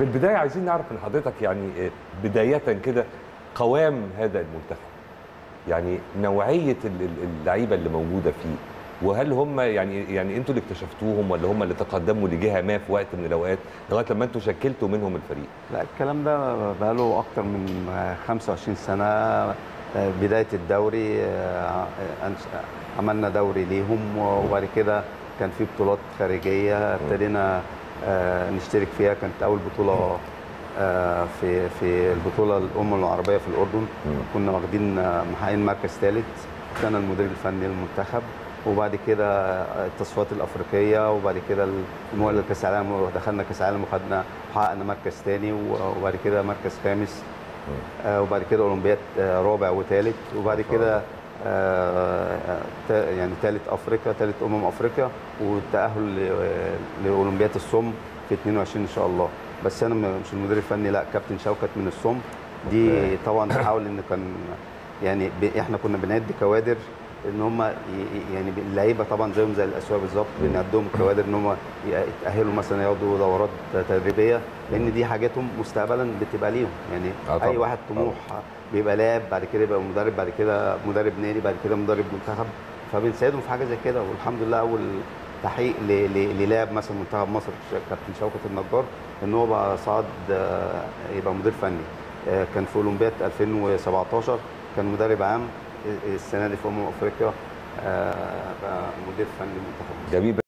في البدايه عايزين نعرف من حضرتك يعني آه، بدايه كده قوام هذا المنتخب يعني نوعيه ال- ال- اللعيبه اللي موجوده فيه وهل هم يعني يعني انتوا اللي اكتشفتوهم ولا هم اللي تقدموا لجهه ما في وقت من الاوقات لغايه لما انتوا شكلتوا منهم الفريق لا الكلام ده بقاله اكتر من 25 سنه بدايه الدوري آه، أنش- عملنا دوري ليهم وبعد كده كان في بطولات خارجيه ابتدينا آه، نشترك فيها كانت اول بطوله آه، في في البطوله الامم العربيه في الاردن كنا واخدين آه، محققين مركز ثالث كان المدير الفني للمنتخب وبعد كده التصفيات الافريقيه وبعد كده المؤهل لكاس العالم ودخلنا كاس العالم وخدنا حققنا مركز ثاني وبعد كده مركز خامس آه، وبعد كده اولمبياد آه، رابع وثالث وبعد كده آه، تا- يعني ثالث افريقيا ثالث امم افريقيا والتاهل ل- لاولمبياد الصم في 22 ان شاء الله بس انا م- مش المدير الفني لا كابتن شوكت من الصم دي طبعا بحاول ان كان يعني ب- احنا كنا بنعد كوادر ان هم يعني اللعيبه طبعا زيهم زي الاسواق بالظبط بنعدهم كوادر ان هم يتاهلوا مثلا ياخدوا دورات تدريبيه لان دي حاجاتهم مستقبلا بتبقى ليهم يعني آه طبعاً. اي واحد طموح بيبقى لاعب بعد كده يبقى مدرب بعد كده مدرب نادي بعد كده مدرب منتخب فبنساعدهم في حاجه زي كده والحمد لله اول تحقيق ل- ل- للاعب مثلا منتخب مصر كابتن شوكت النجار ان هو بقى صعد آه، يبقى مدير فني آه، كان في اولمبياد 2017 كان مدرب عام السنه دي في امم افريقيا آه، بقى مدير فني منتخب مصر جميل